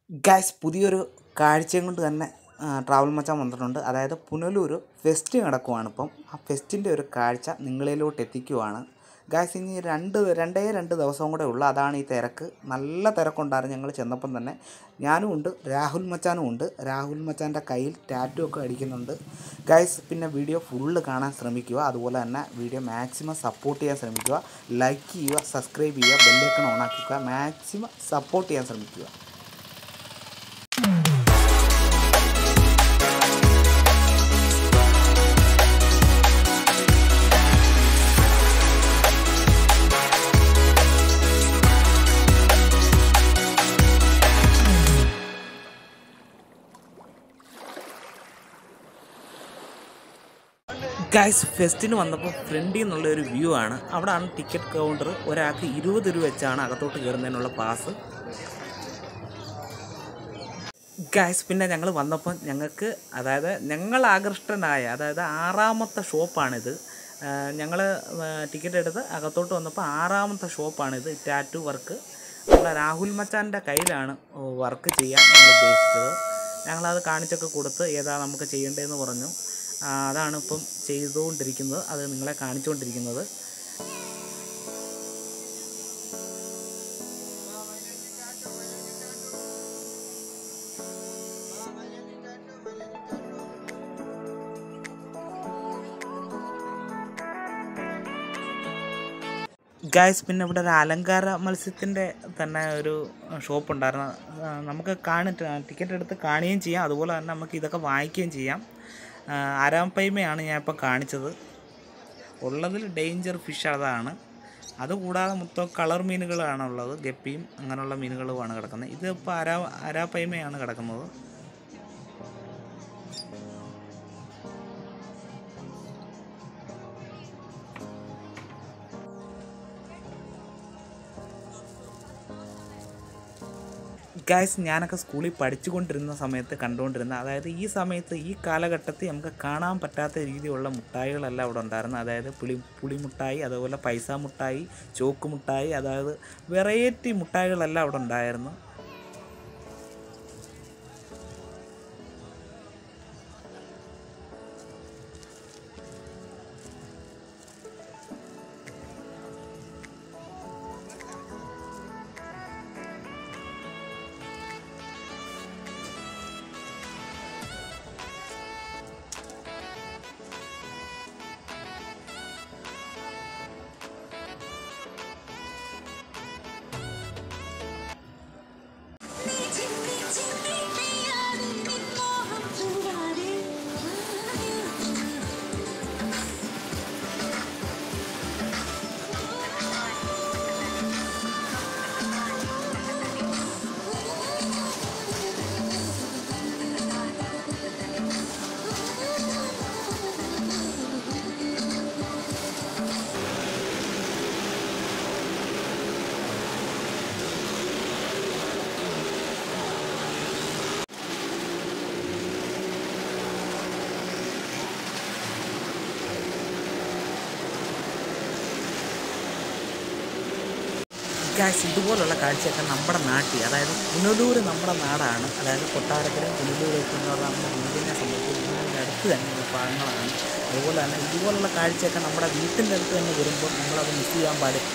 guys പുതിയൊരു കാഴ്ചയും കൊണ്ട് തന്നെ ആ, ട്രാവൽ മച്ചാൻ വന്നിട്ടുണ്ട് അതായത് പുനലൂർ ഫെസ്റ്റ് നടക്കുവാണ് ഇപ്പം ആ ഫെസ്റ്റിൻ്റെ ഒരു കാഴ്ച നിങ്ങളിലോട്ട് എത്തിക്കുവാണ് ഗായ്സ് ഇനി രണ്ട് രണ്ടേ രണ്ട് ദിവസവും കൂടെ ഉള്ളു അതാണ് ഈ തിരക്ക് നല്ല തിരക്കുണ്ടായിരുന്നു ഞങ്ങൾ ചെന്നപ്പം തന്നെ ഞാനും ഉണ്ട് രാഹുൽ മച്ചാനും ഉണ്ട് രാഹുൽ മച്ചാൻ്റെ കയ്യിൽ ടാറ്റു ഒക്കെ അടിക്കുന്നുണ്ട് ഗായ്സ് പിന്നെ വീഡിയോ ഫുള്ള് കാണാൻ ശ്രമിക്കുക അതുപോലെ തന്നെ വീഡിയോ മാക്സിമം സപ്പോർട്ട് ചെയ്യാൻ ശ്രമിക്കുക ലൈക്ക് ചെയ്യുക സബ്സ്ക്രൈബ് ചെയ്യുക ബെല്ലൈക്കൺ ഓണാക്കുക മാക്സിമം സപ്പോർട്ട് ചെയ്യാൻ ശ്രമിക്കുക ഗൈസ് ഫെസ്റ്റിന് വന്നപ്പോൾ ഫ്രണ്ടിൽ നിന്നുള്ള ഒരു വ്യൂ ആണ് അവിടെയാണ് ടിക്കറ്റ് കൗണ്ടർ ഒരാൾക്ക് ഇരുപത് രൂപ വെച്ചാണ് അകത്തോട്ട് കയറുന്നതിനുള്ള പാസ് ഗൈസ് പിന്നെ ഞങ്ങൾ വന്നപ്പോൾ ഞങ്ങൾക്ക് അതായത് ഞങ്ങൾ ആകൃഷ്ടനായ അതായത് ആറാമത്തെ ഷോപ്പാണിത് ഞങ്ങൾ ടിക്കറ്റ് എടുത്ത് അകത്തോട്ട് വന്നപ്പോൾ ആറാമത്തെ ഷോപ്പാണിത് ടാറ്റു വർക്ക് നമ്മളെ രാഹുൽ മച്ചാൻ്റെ കയ്യിലാണ് വർക്ക് ചെയ്യാൻ ഞങ്ങൾ ഉദ്ദേശിച്ചത് ഞങ്ങളത് കാണിച്ചൊക്കെ കൊടുത്ത് ഏതാ നമുക്ക് ചെയ്യേണ്ടതെന്ന് പറഞ്ഞു ആ, അതാണ് ഇപ്പം ചെയ്തുകൊണ്ടിരിക്കുന്നത് അത് നിങ്ങളെ കാണിച്ചുകൊണ്ടിരിക്കുന്നത് ഗായ്സ് പിന്നെ ഇവിടെ ഒരു അലങ്കാര മത്സ്യത്തിൻ്റെ തന്നെ ഒരു ഷോപ്പ് ഉണ്ടായിരുന്നു ആ, നമുക്ക് കാണി ടിക്കറ്റ് എടുത്ത് കാണുകയും ചെയ്യാം അതുപോലെ തന്നെ നമുക്ക് ഇതൊക്കെ വാങ്ങിക്കുകയും ചെയ്യാം ആ, ആരാം പൈമയാണ് ഞാൻ ഇപ്പോൾ കാണിച്ചത് ഉള്ളതിൽ ഡേഞ്ചർ ഫിഷ് അതാണ് അതുകൂടാതെ മൊത്തം കളർ മീനുകളാണ് ഉള്ളത് ഗപ്പിയും അങ്ങനെയുള്ള മീനുകളുമാണ് കിടക്കുന്നത് ഇത് ഇപ്പോൾ അരാ അരാപ്പൈമയാണ് കിടക്കുന്നത് ഗായ്സ് ഞാനൊക്കെ സ്കൂളിൽ പഠിച്ചുകൊണ്ടിരുന്ന സമയത്ത് കണ്ടുകൊണ്ടിരുന്ന അതായത് ഈ സമയത്ത് ഈ കാലഘട്ടത്തിൽ നമുക്ക് കാണാൻ പറ്റാത്ത രീതിയിലുള്ള മുട്ടായികളെല്ലാം അവിടെ ഉണ്ടായിരുന്നു അതായത് പുളി പുളിമുട്ടായി അതുപോലെ പൈസ മുട്ടായി ചോക്ക് മുട്ടായി അതായത് വെറൈറ്റി മുട്ടായികളെല്ലാം അവിടെ ഉണ്ടായിരുന്നു ഗായ്സ് ഇതുപോലുള്ള കാഴ്ചയൊക്കെ നമ്മുടെ നാട്ടിൽ അതായത് പുനലൂർ നമ്മുടെ നാടാണ് അതായത് കൊട്ടാരക്കര പുനലൂരൊക്കെ എന്ന് പറഞ്ഞാൽ നമ്മുടെ വീടിനെ സംബന്ധിച്ച് വീടിൻ്റെ അടുത്ത് തന്നെ ഉള്ള ഭാഗങ്ങളാണ് അതുപോലെ തന്നെ ഇതുപോലുള്ള കാഴ്ചയൊക്കെ നമ്മുടെ വീട്ടിൻ്റെ അടുത്ത് തന്നെ വരുമ്പോൾ നമ്മളത് മിസ് ചെയ്യാൻ പാടില്ല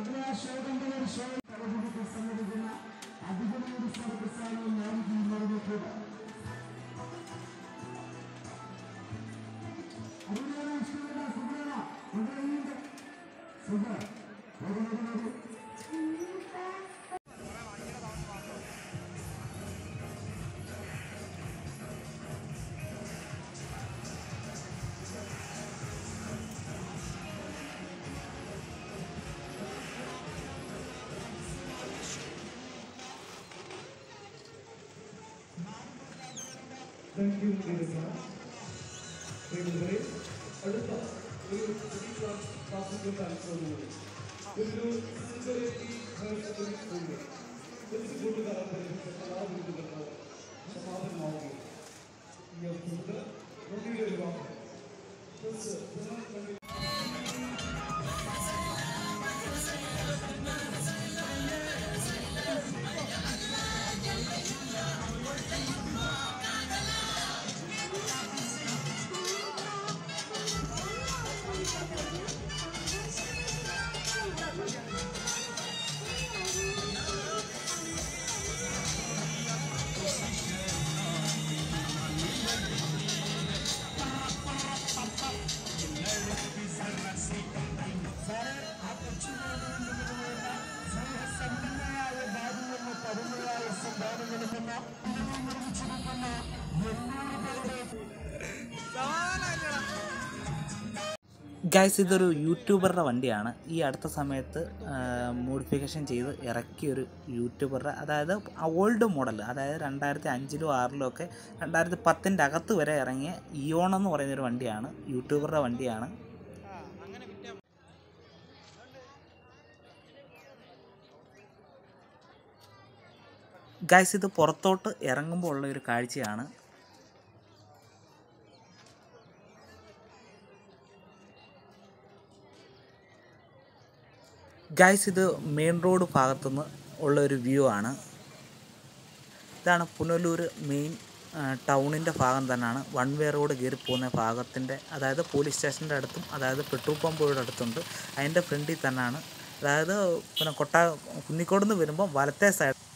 താങ്ക് യു പ്രിയപ്പെട്ട പ്രിയപ്പെട്ടവരെ അടുത്ത ഒരു പുതിയ ക്ലാസ് ക്ലാസ്സിന്റെ താല്പര്യമുണ്ട് ഒരു സിംഗറേറ്റി ഹയർ സെക്കൻഡറി സ്കൂളിൽ ഒരു കൂട്ടുകാരൻ എല്ലാ വീട്ടുകൾക്ക് സമാധാനമാവുകയും ഈ അവസരത്തിൽ നന്ദി വരുവാണ് ഗൈസ് ഇതൊരു യൂട്യൂബറുടെ വണ്ടിയാണ് ഈ അടുത്ത സമയത്ത് മോഡിഫിക്കേഷൻ ചെയ്ത് ഇറക്കിയ ഒരു യൂട്യൂബറുടെ അതായത് ഓൾഡ് മോഡൽ അതായത് രണ്ടായിരത്തി അഞ്ചിലും ആറിലും ഒക്കെ രണ്ടായിരത്തി പത്തിൻ്റെ അകത്ത് വരെ ഇറങ്ങിയ ഇയോൺ എന്ന് പറയുന്നൊരു വണ്ടിയാണ് യൂട്യൂബറുടെ വണ്ടിയാണ് ഗൈസ് ഇത് പുറത്തോട്ട് ഇറങ്ങുമ്പോൾ ഉള്ള ഒരു കാഴ്ചയാണ് ഗൈസ് ഇത് മെയിൻ റോഡ് ഭാഗത്തുനിന്ന് ഉള്ള ഒരു വ്യൂ ആണ് ഇതാണ് പുനലൂർ മെയിൻ ടൗണിൻ്റെ ഭാഗം തന്നെയാണ് വൺ വേ റോഡ് കയറി പോകുന്ന ഭാഗത്തിൻ്റെ അതായത് പോലീസ് സ്റ്റേഷൻ്റെ അടുത്തും അതായത് പെട്രോൾ പമ്പുകളുടെ അടുത്തുണ്ട് അതിൻ്റെ ഫ്രണ്ടിൽ തന്നെയാണ് അതായത് പിന്നെ കൊട്ടാ കുന്നിക്കോട് നിന്ന് വരുമ്പോൾ വലത്തെ സൈഡ്